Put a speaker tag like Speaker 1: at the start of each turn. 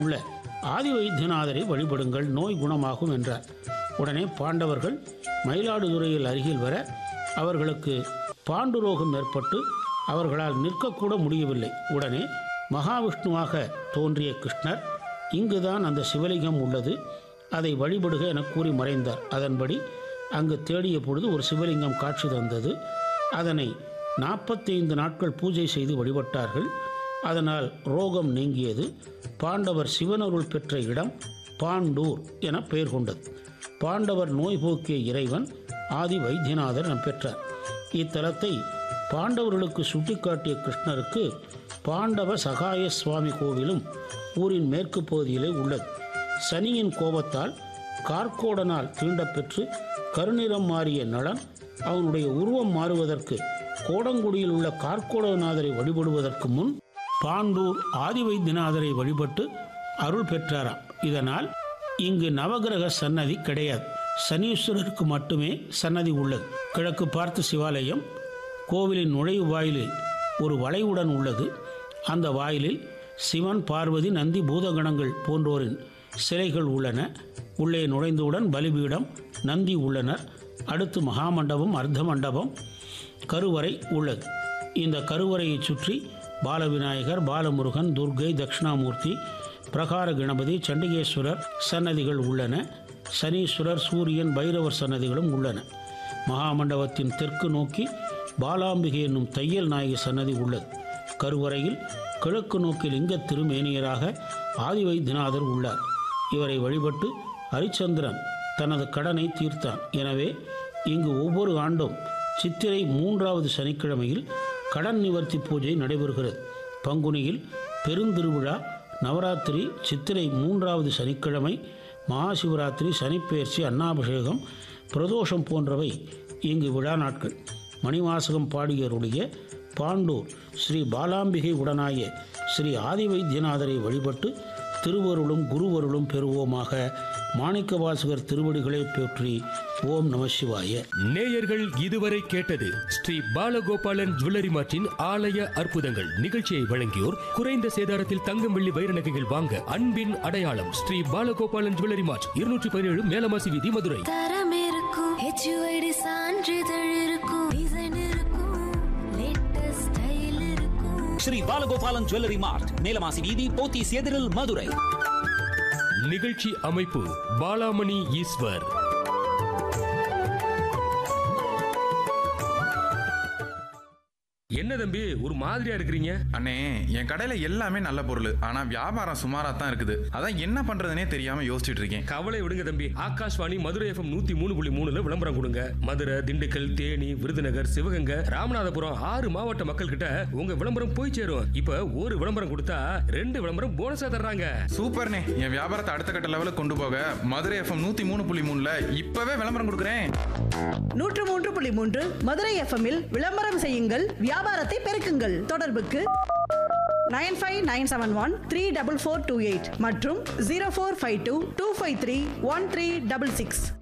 Speaker 1: உள்ள ஆதி வைத்தியநாதரை வழிபடுங்கள் நோய் குணமாகும் என்றார் உடனே பாண்டவர்கள் மயிலாடுதுறையில் அருகில் வர அவர்களுக்கு பாண்டுரோகம் ஏற்பட்டு அவர்களால் நிற்கக்கூட முடியவில்லை உடனே மகாவிஷ்ணுவாக தோன்றிய கிருஷ்ணர் இங்குதான் அந்த சிவலிங்கம் உள்ளது அதை வழிபடுக என கூறி மறைந்தார் அதன்படி அங்கு தேடிய பொழுது ஒரு சிவலிங்கம் காட்சி தந்தது அதனை நாற்பத்தைந்து நாட்கள் பூஜை செய்து வழிபட்டார்கள் அதனால் ரோகம் நீங்கியது பாண்டவர் சிவனருள் பெற்ற இடம் பாண்டூர் என பெயர் கொண்டது பாண்டவர் நோய் போக்கிய இறைவன் ஆதி வைத்தியநாதர் என பெற்றார் இத்தலத்தை பாண்டவர்களுக்கு சுட்டிக்காட்டிய கிருஷ்ணருக்கு பாண்டவ சகாய சுவாமி கோவிலும் ஊரின் மேற்கு பகுதியிலே உள்ளது சனியின் கோபத்தால் கார்கோடனால் தீண்டப்பெற்று கருநிறம் மாறிய நளன் அவனுடைய உருவம் மாறுவதற்கு கோடங்குடியில் உள்ள கார்கோடநாதரை வழிபடுவதற்கு முன் பாண்டூர் ஆதி வைத்தியநாதரை வழிபட்டு அருள் பெற்றாராம் இதனால் இங்கு நவகிரக சன்னதி கிடையாது சனீஸ்வரருக்கு மட்டுமே சன்னதி உள்ளது கிழக்கு பார்த்த சிவாலயம் கோவிலின் நுழைவு வாயிலில் ஒரு வளைவுடன் உள்ளது அந்த வாயிலில் சிவன் பார்வதி நந்தி பூதகணங்கள் போன்றோரின் சிலைகள் உள்ளன உள்ளே நுழைந்தவுடன் பலிபீடம் நந்தி உள்ளனர் அடுத்து மகாமண்டபம் அர்த்த மண்டபம் கருவறை உள்ளது இந்த கருவறையை சுற்றி பாலவிநாயகர் பாலமுருகன் துர்க்கை தட்சிணாமூர்த்தி பிரகார கணபதி சண்டிகேஸ்வரர் சன்னதிகள் உள்ளன சனீஸ்வரர் சூரியன் பைரவர் சன்னதிகளும் உள்ளன மகாமண்டபத்தின் தெற்கு நோக்கி பாலாம்பிகை என்னும் தையல் நாயகி சன்னதி உள்ளது கருவறையில் கிழக்கு நோக்கி லிங்க திருமேனியராக ஆதி வைத்தியநாதர் உள்ளார் இவரை வழிபட்டு ஹரிச்சந்திரன் தனது கடனை தீர்த்தான் எனவே இங்கு ஒவ்வொரு ஆண்டும் சித்திரை மூன்றாவது சனிக்கிழமையில் கடன் நிவர்த்தி பூஜை நடைபெறுகிறது பங்குனியில் பெருந்திருவிழா நவராத்திரி சித்திரை மூன்றாவது சனிக்கிழமை மகாசிவராத்திரி சனிப்பெயர்ச்சி அன்னாபிஷேகம் பிரதோஷம் போன்றவை இங்கு விழா நாட்கள் மணிவாசகம் பாடியருடைய பாண்டூர் ஸ்ரீ பாலாம்பிகை உடனாய ஸ்ரீ ஆதி வைத்தியநாதரை வழிபட்டு திருவருளும் குருவருளும் பெறுவோமாக மாணிக்கவாசகர் திருவடிகளை போற்றி ஓம் நம சிவாய
Speaker 2: நேயர்கள் இதுவரை கேட்டது ஸ்ரீ பாலகோபாலன் ஜுவல்லரி மார்ட்டின் ஆலய அற்புதங்கள் நிகழ்ச்சியை வழங்கியோர் குறைந்த சேதாரத்தில் தங்கம் வெள்ளி வைர நகைகள் வாங்க அன்பின் அடையாளம் ஸ்ரீ பாலகோபாலன் ஜுவல்லரி மார்ட் இருநூற்றி பதினேழு மேலமாசி வீதி மதுரை
Speaker 3: தரம் இருக்கும் ஹெச்யூஐடி சான்றிதழ் இருக்கும் டிசைன் இருக்கும் லேட்டஸ்ட் ஸ்டைல் இருக்கும்
Speaker 4: ஸ்ரீ பாலகோபாலன் ஜுவல்லரி மார்ட் மேலமாசி வீதி போத்தீஸ் எதிரில் மதுரை
Speaker 2: நிகழ்ச்சி அமைப்பு பாலாமணி ஈஸ்வர் என்ன தம்பி ஒரு மாதிரியா இருக்கிறீங்க
Speaker 5: அண்ணே என் கடையில எல்லாமே நல்ல பொருள் ஆனா வியாபாரம் சுமாரா தான் இருக்குது அதான் என்ன பண்றதுனே தெரியாம யோசிச்சுட்டு இருக்கேன்
Speaker 2: கவலை விடுங்க தம்பி ஆகாஷ்வாணி மதுரை எஃப்எம் நூத்தி மூணு புள்ளி மூணுல விளம்பரம் கொடுங்க மதுரை திண்டுக்கல் தேனி விருதுநகர் சிவகங்கை ராமநாதபுரம் ஆறு மாவட்ட மக்கள் கிட்ட உங்க விளம்பரம் போய் சேரும் இப்ப ஒரு விளம்பரம் கொடுத்தா ரெண்டு விளம்பரம் போனஸா தர்றாங்க
Speaker 5: சூப்பர்ண்ணே என் வியாபாரத்தை அடுத்த கட்ட லெவலுக்கு கொண்டு போக மதுரை எஃப்எம் நூத்தி மூணு புள்ளி மூணுல இப்பவே விளம்பரம் கொடுக்குறேன்
Speaker 6: நூற்று மூன்று புள்ளி மூன்று மதுரை எஃப்எம்மில் விளம்பரம் செய்யுங்கள் வியாபாரத்தை பெருக்குங்கள் தொடர்புக்கு nine five nine seven one three double four two eight மற்றும் zero four five two two five three one three double six